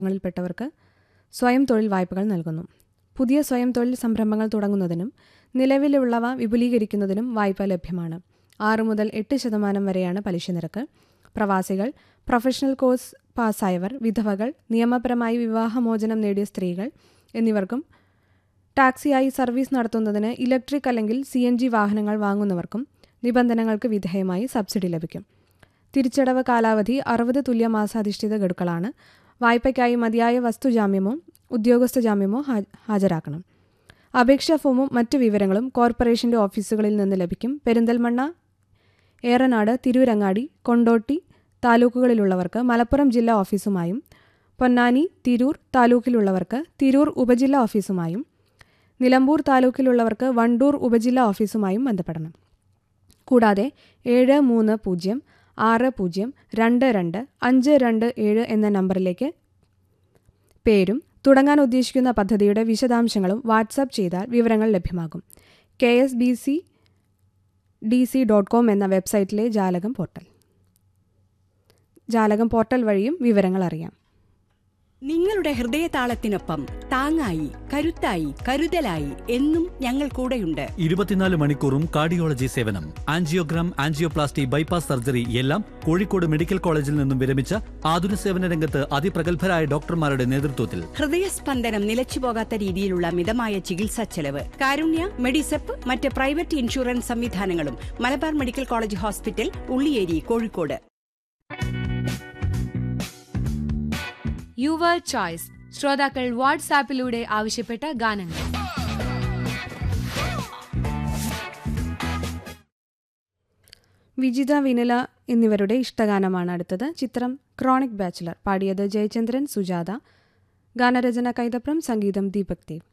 ങ്ങളിൽപ്പെട്ടവർക്ക് സ്വയം തൊഴിൽ വായ്പകൾ നൽകുന്നു പുതിയ സ്വയം തൊഴിൽ സംരംഭങ്ങൾ തുടങ്ങുന്നതിനും നിലവിലുള്ളവ വിപുലീകരിക്കുന്നതിനും വായ്പ ലഭ്യമാണ് ആറ് മുതൽ എട്ട് ശതമാനം വരെയാണ് പലിശ നിരക്ക് പ്രവാസികൾ പ്രൊഫഷണൽ കോഴ്സ് പാസ്സായവർ വിധവകൾ നിയമപരമായി വിവാഹമോചനം നേടിയ സ്ത്രീകൾ എന്നിവർക്കും ടാക്സിയായി സർവീസ് നടത്തുന്നതിന് ഇലക്ട്രിക് അല്ലെങ്കിൽ സി എൻ ജി വാഹനങ്ങൾ വാങ്ങുന്നവർക്കും നിബന്ധനകൾക്ക് വിധേയമായി സബ്സിഡി ലഭിക്കും തിരിച്ചടവ് കാലാവധി അറുപത് തുല്യ മാസാധിഷ്ഠിത ഗഡുക്കളാണ് വായ്പയ്ക്കായി മതിയായ വസ്തുജാമ്യമോ ഉദ്യോഗസ്ഥ ജാമ്യമോ ഹാ- ഹാജരാക്കണം അപേക്ഷാ ഫോമും മറ്റു വിവരങ്ങളും കോർപ്പറേഷന്റെ ഓഫീസുകളിൽ നിന്ന് ലഭിക്കും പെരിന്തൽമണ്ണ ഏറനാട് തിരൂരങ്ങാടി കൊണ്ടോട്ടി താലൂക്കുകളിലുള്ളവർക്ക് മലപ്പുറം ജില്ലാ ഓഫീസുമായും പൊന്നാനി തിരൂർ താലൂക്കിലുള്ളവർക്ക് തിരൂർ ഉപജില്ലാ ഓഫീസുമായും നിലമ്പൂർ താലൂക്കിലുള്ളവർക്ക് വണ്ടൂർ ഉപജില്ലാ ഓഫീസുമായും ബന്ധപ്പെടണം കൂടാതെ ഏഴ് മൂന്ന് പൂജ്യം ആറ് പൂജ്യം രണ്ട് രണ്ട് അഞ്ച് രണ്ട് ഏഴ് എന്ന നമ്പറിലേക്ക് പേരും തുടങ്ങാൻ ഉദ്ദേശിക്കുന്ന പദ്ധതിയുടെ വിശദാംശങ്ങളും വാട്സാപ്പ് ചെയ്താൽ വിവരങ്ങൾ ലഭ്യമാകും K S B C D C dot com എന്ന വെബ്സൈറ്റിലെ ജാലകം പോർട്ടൽ ജാലകം പോർട്ടൽ വഴിയും വിവരങ്ങൾ അറിയാം നിങ്ങളുടെ ഹൃദയതാളത്തിനൊപ്പം താങ്ങായി കരുത്തായി കരുതലായി എന്നും ഞങ്ങൾ കൂടെയുണ്ട് ഇരുപത്തിനാല് മണിക്കൂറും കാർഡിയോളജി സേവനം ആൻജിയോഗ്രാം ആൻജിയോപ്ലാസ്റ്റി ബൈപ്പാസ് സർജറി എല്ലാം കോഴിക്കോട് മെഡിക്കൽ കോളേജിൽ നിന്നും വിരമിച്ച ആതുര സേവന രംഗത്ത് അതിപ്രഗത്ഭരായ ഡോക്ടർമാരുടെ നേതൃത്വത്തിൽ ഹൃദയസ്പന്ദനം നിലച്ചുപോകാത്ത രീതിയിലുള്ള മിതമായ ചികിത്സാ ചെലവ് കാരുണ്യ മെഡിസെപ്പ് മറ്റ് പ്രൈവറ്റ് ഇൻഷുറൻസ് സംവിധാനങ്ങളും Malabar medical college hospital Ulliyeri Kozhikode your choice ശ്രോതാക്കൾ വാട്സാപ്പിലൂടെ ആവശ്യപ്പെട്ട ഗാനങ്ങൾ വിജിത വിനല എന്നിവരുടെ ഇഷ്ടഗാനമാണ് അടുത്തത് ചിത്രം ക്രോണിക് ബാച്ചിലർ പാടിയത് ജയചന്ദ്രൻ സുജാത ഗാനരചന കൈതപ്രം സംഗീതം ദീപക് ദേവ്